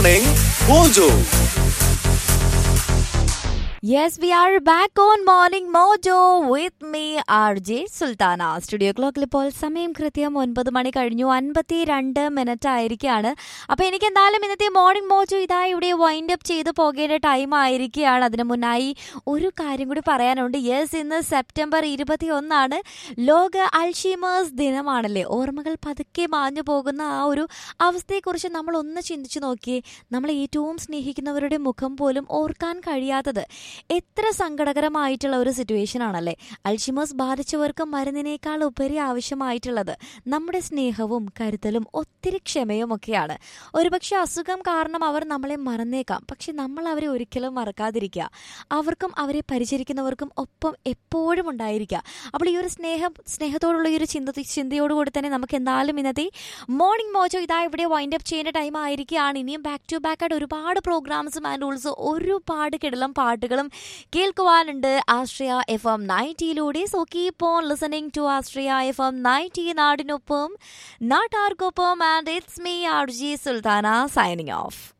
Morning Mojo. Yes, we are back on Morning Mojo with me, RJ Sultana studio ക്ലോക്കിൽ ഇപ്പോൾ സമയം കൃത്യം ഒൻപത് മണി കഴിഞ്ഞു അൻപത്തി രണ്ട് മിനിറ്റ് ആയിരിക്കുകയാണ് അപ്പോൾ എനിക്ക് എന്തായാലും ഇന്നത്തെ മോർണിംഗ് മോജോ ഇതാ ഇവിടെ വൈൻഡ് അപ്പ് ചെയ്ത് പോകേണ്ട ടൈം ആയിരിക്കുകയാണ് അതിനു മുന്നായി ഒരു കാര്യം കൂടി പറയാനുണ്ട് യെസ് ഇന്ന് സെപ്റ്റംബർ ഇരുപത്തി ഒന്നാണ് ലോക അൽഷീമേഴ്സ് ദിനമാണല്ലേ ഓർമ്മകൾ പതുക്കെ മാഞ്ഞു പോകുന്ന ആ ഒരു അവസ്ഥയെക്കുറിച്ച് നമ്മൾ ഒന്ന് ചിന്തിച്ചു നോക്കിയേ നമ്മൾ ഏറ്റവും സ്നേഹിക്കുന്നവരുടെ മുഖം പോലും ഓർക്കാൻ കഴിയാത്തത് എത്ര സങ്കടകരമായിട്ടുള്ള ഒരു സിറ്റുവേഷൻ ആണല്ലേ അൽഷിമേഴ്സ് ബാധിച്ചവർക്ക് മരുന്നിനേക്കാൾ ഉപരി ആവശ്യമായിട്ടുള്ളത് നമ്മുടെ സ്നേഹവും കരുതലും ഒത്തിരി ക്ഷമയും ഒക്കെയാണ് ഒരുപക്ഷെ അസുഖം കാരണം അവർ നമ്മളെ മറന്നേക്കാം പക്ഷെ നമ്മൾ അവരെ ഒരിക്കലും മറക്കാതിരിക്കുക അവർക്കും അവരെ പരിചരിക്കുന്നവർക്കും ഒപ്പം എപ്പോഴും ഉണ്ടായിരിക്കുക അപ്പോൾ ഈ ഒരു സ്നേഹം സ്നേഹത്തോടുള്ള ഈ ഒരു ചിന്ത ചിന്തയോടുകൂടി തന്നെ നമുക്ക് എന്തായാലും ഇന്നത്തെ മോർണിംഗ് മോജോ ഇതാ ഇവിടെ വൈൻഡ് അപ്പ് ചെയ്യേണ്ട ടൈം ആയിരിക്കുകയാണ് ഇനിയും ബാക്ക് ടു ബാക്ക് ആയിട്ട് ഒരുപാട് പ്രോഗ്രാംസും ആൻഡ് ഓൾസോ ഒരുപാട് കിടലം പാട്ടുകളും കേൾക്കുവാനുണ്ട് ആശ്രയ എഫ് എം നയൻറ്റിയിലൂടെ so keep on listening to Ashraya F M ninety നാടിനൊപ്പം നാട്ടാർക്കൊപ്പം and it's me R J Sultana signing of